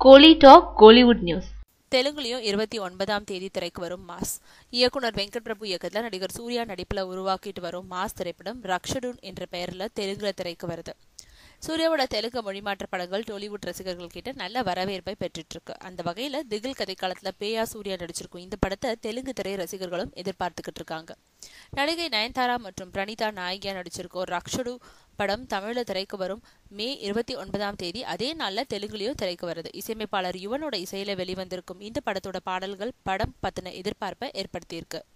கோலி talk Kollywood news தெலுங்குலயும் இருபத்தி ஒன்பதாம் தேதி திரைக்கு வரும் மாஸ் இயக்குனர் வெங்கட் பிரபு இயக்கத்துல நடிகர் சூர்யா நடிப்புல உருவாக்கிட்டு வரும் மாஸ் திரைப்படம் ரக்ஷடுன் என்ற பெயர்ல தெலுங்குல திரைக்கு வருது சூர்யாவோட தெலுங்கு மொழிமாற்ற படங்கள் டோலிவுட் ரசிகர்கள் கிட்ட நல்ல வரவேற்பை பெற்றுட்டு இருக்கு அந்த வகையில திகில் கதை காலத்துல பேயா சூர்யா நடிச்சிருக்கும் இந்த படத்தை தெலுங்கு திரை ரசிகர்களும் எதிர்பார்த்துக்கிட்டு இருக்காங்க நடிகை நயன்தாரா மற்றும் பிரணீதா நாயகியா நடிச்சிருக்கோம் ரக்ஷடு படம் தமிழ்ல திரைக்கு வரும் மே இருபத்தி ஒன்பதாம் தேதி அதே நாள்ல தெலுங்குலயும் திரைக்கு வருது இசையமைப்பாளர் யுவனோட இசையில வெளிவந்திருக்கும் இந்த படத்தோட பாடல்கள் படம் பத்தின எதிர்பார்ப்பை ஏற்படுத்தியிருக்கு